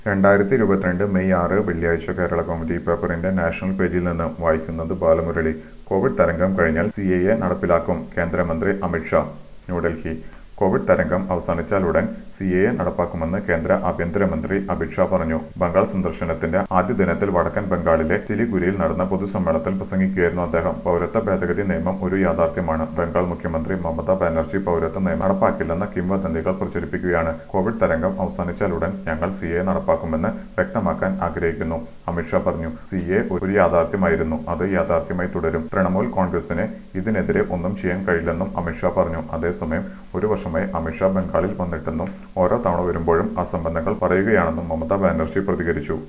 രണ്ടായിരത്തി ഇരുപത്തിരണ്ട് മെയ് ആറ് വെള്ളിയാഴ്ച കേരള കൗമുദി പേപ്പറിന്റെ നാഷണൽ പേജിൽ നിന്ന് വായിക്കുന്നത് ബാലമുരളി കോവിഡ് തരംഗം കഴിഞ്ഞാൽ സി എ എ നടപ്പിലാക്കും കേന്ദ്രമന്ത്രി അമിത്ഷാ ന്യൂഡൽഹി കോവിഡ് തരംഗം അവസാനിച്ചാലുടൻ സി എ എ നടപ്പാക്കുമെന്ന് കേന്ദ്ര ആഭ്യന്തരമന്ത്രി അമിത്ഷാ പറഞ്ഞു ബംഗാൾ സന്ദർശനത്തിന്റെ ആദ്യ ദിനത്തിൽ വടക്കൻ ബംഗാളിലെ സിലിഗുരിയിൽ നടന്ന പൊതുസമ്മേളനത്തിൽ പ്രസംഗിക്കുകയായിരുന്നു അദ്ദേഹം പൗരത്വ ഭേദഗതി നിയമം ഒരു യാഥാർത്ഥ്യമാണ് ബംഗാൾ മുഖ്യമന്ത്രി മമതാ ബാനർജി പൗരത്വ നിയമം നടപ്പാക്കില്ലെന്ന കിംവദന്തികൾ പ്രചരിപ്പിക്കുകയാണ് കോവിഡ് തരംഗം അവസാനിച്ചാലുടൻ ഞങ്ങൾ സി എ നടപ്പാക്കുമെന്ന് വ്യക്തമാക്കാൻ ആഗ്രഹിക്കുന്നു അമിത്ഷാ പറഞ്ഞു സി എ ഒരു യാഥാർത്ഥ്യമായിരുന്നു അത് യാഥാർത്ഥ്യമായി തുടരും തൃണമൂൽ കോൺഗ്രസിന് ഇതിനെതിരെ ഒന്നും ചെയ്യാൻ കഴിയില്ലെന്നും അമിത്ഷാ പറഞ്ഞു അതേസമയം ഒരു വർഷമായി അമിത്ഷാ ബംഗാളിൽ വന്നിട്ടെന്നും ഓരോ തവണ വരുമ്പോഴും അസംബന്ധങ്ങൾ പറയുകയാണെന്നും മമതാ ബാനർജി പ്രതികരിച്ചു